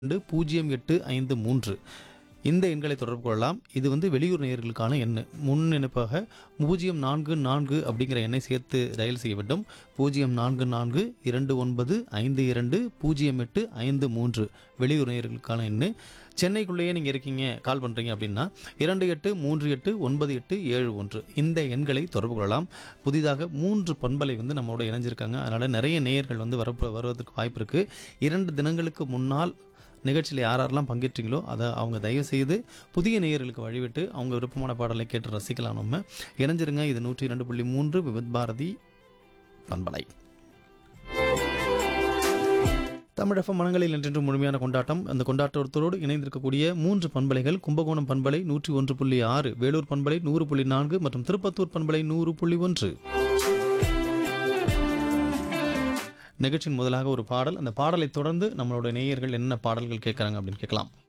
ரெண்டு பூஜ்ஜியம் எட்டு ஐந்து மூன்று இந்த எண்களை தொடர்பு கொள்ளலாம் இது வந்து வெளியூர் நேயர்களுக்கான எண் முன் இணைப்பாக பூஜ்ஜியம் நான்கு நான்கு அப்படிங்கிற எண்ணை சேர்த்து டயல் செய்ய வேண்டும் பூஜ்ஜியம் நான்கு நான்கு இரண்டு ஒன்பது ஐந்து இரண்டு பூஜ்ஜியம் எட்டு ஐந்து மூன்று வெளியூர் நேயர்களுக்கான எண் சென்னைக்குள்ளேயே நீங்கள் இருக்கீங்க கால் பண்ணுறீங்க அப்படின்னா இரண்டு எட்டு மூன்று எட்டு ஒன்பது எட்டு ஏழு ஒன்று இந்த எண்களை தொடர்பு கொள்ளலாம் புதிதாக மூன்று பண்பலை வந்து நம்மளோட இணைஞ்சிருக்காங்க அதனால் நிறைய நேயர்கள் வந்து வர வருவதற்கு வாய்ப்பு இருக்குது இரண்டு தினங்களுக்கு முன்னால் நிகழ்ச்சியில் யார் யாரெல்லாம் பங்கேற்றீங்களோ அதை அவங்க தயவு செய்து புதிய நேயர்களுக்கு வழிவிட்டு அவங்க விருப்பமான பாடலை கேட்டு ரசிக்கலாம் நம்ம இணைஞ்சிருங்க இது நூற்றி இரண்டு புள்ளி மூன்று விவித் பாரதி பண்பலை தமிழக மனங்களில் என்றென்று முழுமையான கொண்டாட்டம் அந்த கொண்டாட்டத்தோடு இணைந்திருக்கக்கூடிய மூன்று பண்பலைகள் கும்பகோணம் பண்பலை நூற்றி ஒன்று புள்ளி ஆறு வேலூர் பண்பலை நூறு புள்ளி நான்கு மற்றும் திருப்பத்தூர் பண்பலை நூறு புள்ளி ஒன்று நிகழ்ச்சியின் முதலாக ஒரு பாடல் அந்த பாடலை தொடர்ந்து நம்மளோட நேயர்கள் என்ன பாடல்கள் கேட்குறாங்க அப்படின்னு கேட்கலாம்